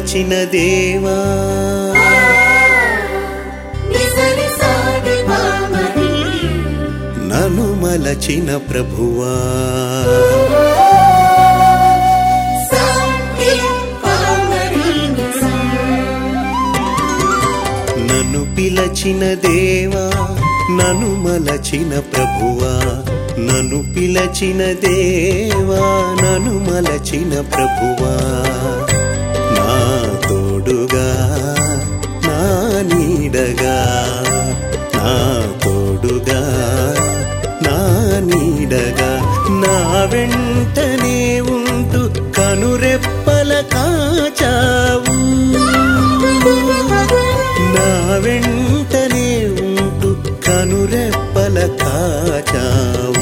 పిలచిన దేవా నిసరి సాని మామరి నను మలచిన ప్రభువా సాని పామరి నిసా నన్ను పిలచిన దేవా నన్ను మలచిన ప్రభువా నన్ను పిలచిన దేవా నన్ను మలచిన ప్రభువా నా తోడుగా నా నీడగా నా తోడుగా నా నీడగా నా వెంటనే ఉంటూ కనురెప్పల కాచావు నా వెంటనే ఉంటూ కనురెప్పల కాచావు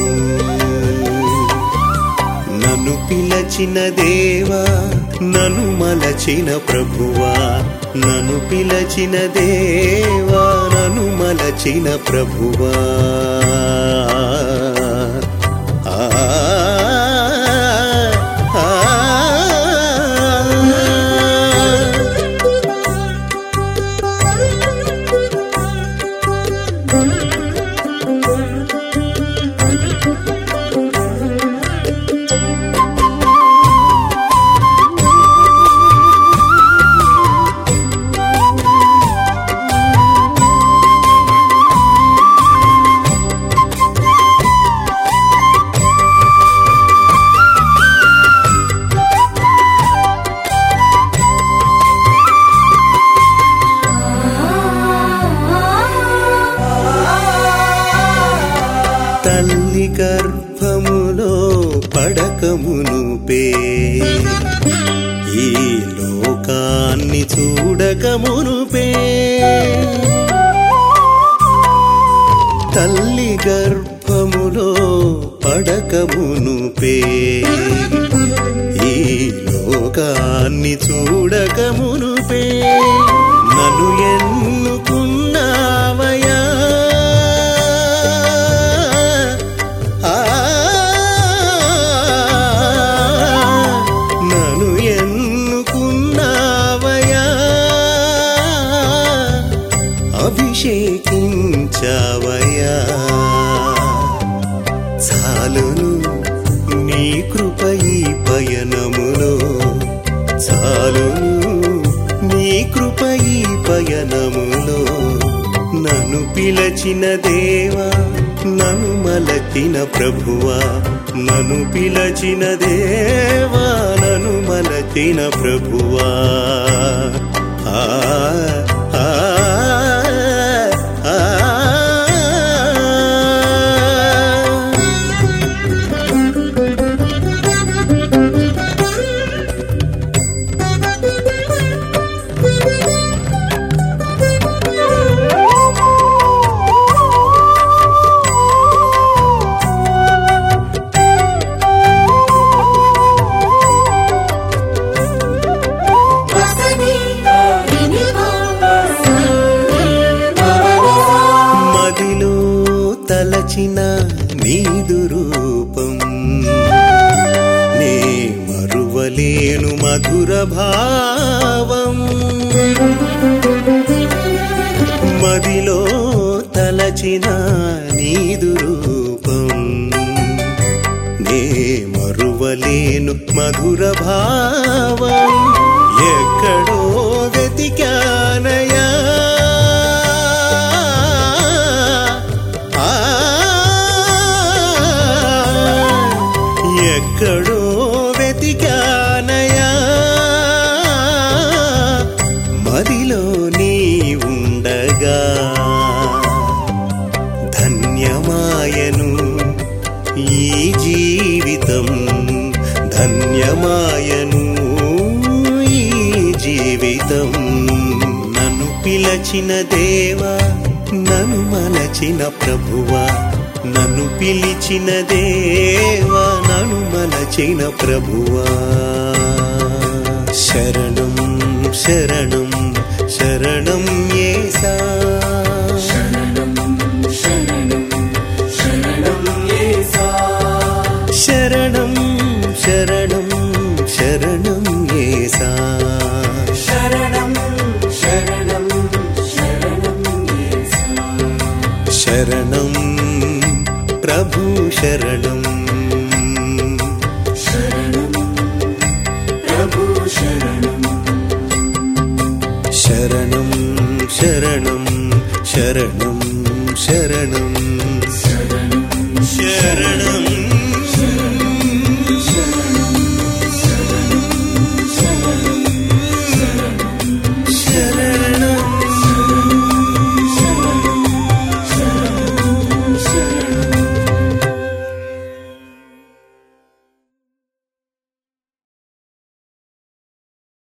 నన్ను పిలచిన దేవా నన్ను మలచిన ప్రభువా నన్ను పిలచిన దేవా నన్ను మలచిన ప్రభువా ఆ, ఆ, ఆ. తల్లి గర్భములో పడకమును పే ఈ లోకాన్ని చూడకమును పే తల్లి గర్భములో పడకమును పే ఈ లోకాన్ని చూడకమును పే నన్ను ఎన్నుకున్నావయా ఆ, నన్ను ఎన్నుకున్నావయా అభిషేకించావయా చాలును నీ కృప ఈ పయనములో చాలును నీ కృప ఈ పయనములో నన్ను పిలచిన దేవా నన్ను మలచిన ప్రభువా నన్ను పిలచిన దేవా నన్ను మలచిన ప్రభువా ఆ ఆ, ఆ, ఆ. వసని వినిమా సాని మామరి మదిలో తలచిన నీదు రూపం నే మరువలేను మధుర భావం మదిలో తలచిన నీదు రూపం నే మరువలేను మధుర భావం ఎక్కడో వెతికానయా ఆ, ఎక్కడో వెతికానయా మదిలో నీ ఉండగా ధన్యమాయను ఈ జీవితం ధన్యమాయను ఈ జీవితం నన్ను పిలచిన దేవా నన్ను మలచిన ప్రభువా నన్ను పిలిచిన దేవా నన్ను మలచిన ప్రభువా శరణం శరణం శరణం ఏసా శరణం శరణం శరణం ఏసా శరణం ప్రభు శరణం ప్రభు శరణం శరణం శరణం శరణం శరణం శరణం